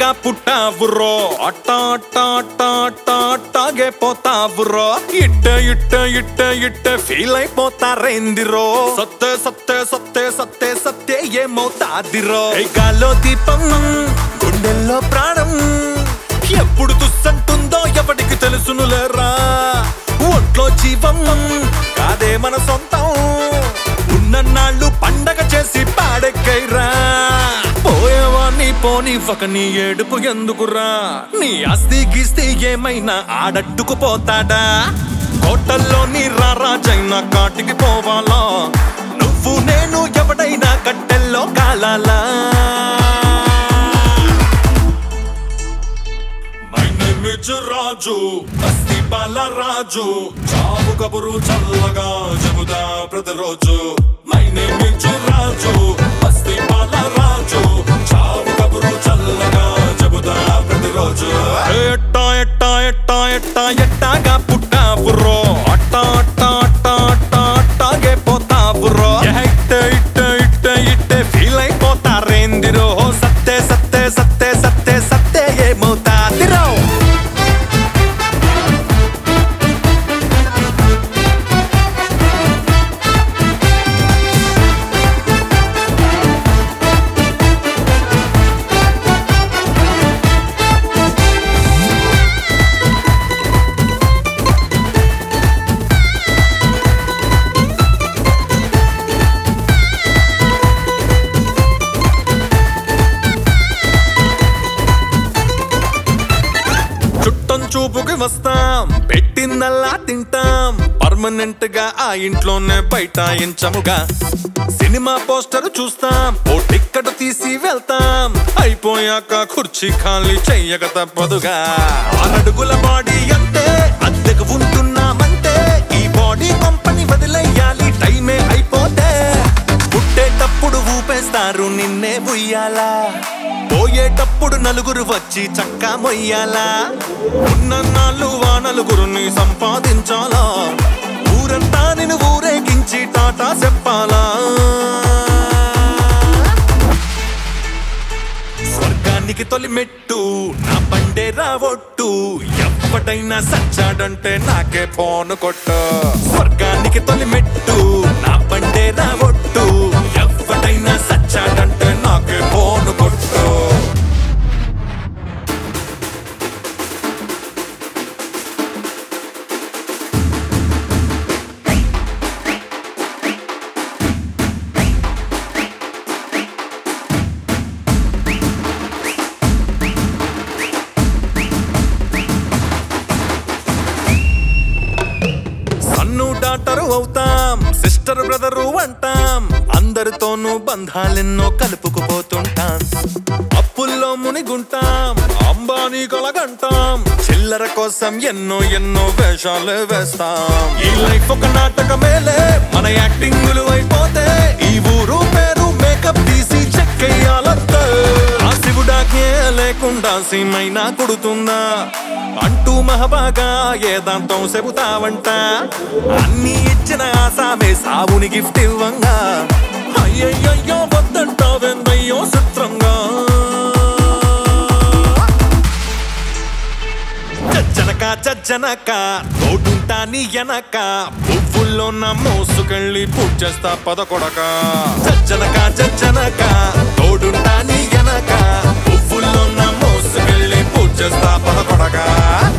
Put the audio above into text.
పుట్టావురో అట్ట అట్ట అట్ట అట్ట అట్టాగే పోతావురో ఇట్ట ఇట్ట ఇట్ట ఇట్ట ఫీల్ అయిపోతారేందిరో సత్తే సత్తే సత్తే సత్తే సత్తే ఏమవుతాదిరో ఏ గాల్లో దీపం గుండెల్లో ప్రాణం ఎప్పుడు తుస్సంటుందో ఎవడికి తెలుసునులేరా ఒంట్లో జీవం కాదే మన సొంతం ఉన్నన్నాళ్ళు పండగ చేసి పాడెక్కైరా పోయేవాణ్ణి పోనివ్వక నీ ఏడుపు ఎందుకురా నీ ఆస్తి గీస్తి ఏమైనా ఆడట్టుకు పోతాడా కోటల్లోని రారాజైనా కాటికి పోవాలా నువ్వు నేను ఎవడైనా కట్టెల్లో కాలాలా మై నేమ్ ఇస్ రాజు బస్తీ బాలరాజు చావు కబురు చల్లగా చెబుదా ప్రతిరోజు మై నేమ్ ఇస్ రాజు బస్తీ బాలరాజు చావు కబురు చల్లగా చెబుదా ప్రతిరోజు ఎట్ట ఎట్ట ఎట్ట ఎట్ట ఎట్టగా పుట్టావురో అట్ట అట్ట అట్ట అట్ట అట్టగే పోతావురో ఇట్ట ఇట్ట ఇట్ట ఇట్ట ఫీల్ అయిపోతారేందిరో సత్తే సత్తే సత్తే సత్తే సత్తే ఏమవుతాదిరో చుట్టం చూపుకి వస్తాం పెట్టిందల్లా తింటాం పర్మనెంట్ గా ఆ ఇంట్లోనే బైఠాయించముగా సినిమా పోస్టర్ చూస్తాం ఓ టిక్కెట్ తీసి వెళ్తాం అయిపోయాక కుర్చీ ఖాళీ చెయ్యక తప్పదుగా ఆరడుగుల బాడీ అంటే అద్దెకు ఉంటున్నామంటే ఈ బాడీ కంపెనీ వదిలేయాలి టైమే అయిపోతే పుట్టేటప్పుడు ఊపేస్తారు నిన్నే ఉయ్యాలా పోయేటప్పుడు నలుగురు వచ్చి చక్కా మొయ్యాలా ఉన్న నాళ్ళు ఆ నలుగురిని సంపాదించాలా ఊరంతా నేను ఊరేగించి టాటా చెప్పాలా స్వర్గానికి తొలి మెట్టు నా పండే రావొట్టు ఎప్పటైనా సచ్చాడంటే నాకే ఫోన్ కొట్టు స్వర్గానికి తొలి మెట్టు నా పండే రావొట్టు ఎప్పటైనా సచ్చాడంటే నాకే ఫోన్ కొట్టు సన్ను డాక్టరు అవుతాం సిస్టర్ బ్రదరు అంటాం అందరితోనూ బంధాలెన్నో కలుపుకుపోతుంటాం అప్పుల్లో మునిగుంటాం అంబానీ కలగంటాం చిల్లర కోసం ఎన్నో ఎన్నో వేషాలు వేస్తాం ఈ లైఫ్ ఒక నాటకమేలే మన యాక్టింగులు అయిపోతే ఈ ఊరు పేరు మేకప్ తీసి చెక్కేయాలంతే ఆ శివుడాకే లేకుండా సీమైనా కుడుతుందా అంటూ మహబాగా ఏదాంతం చెబుతావంట అన్ని ఇచ్చిన ఆసామే సావుని గిఫ్ట్ ఇవ్వంగా అయ్యయ్యో వద్దంటావెందయ్యో చిత్రంగా చచ్చనక చచ్చనక తోడుంటా నీ ఎనక పువ్వుల్లో నా మోసుకెళ్ళి పూజ చేస్తా పదకొడక చచ్చనక చచ్చనక తోడుంటా నీ ఎనక పువ్వుల్లో నా మోసుకెళ్ళి పూజ చేస్తా పదకొడక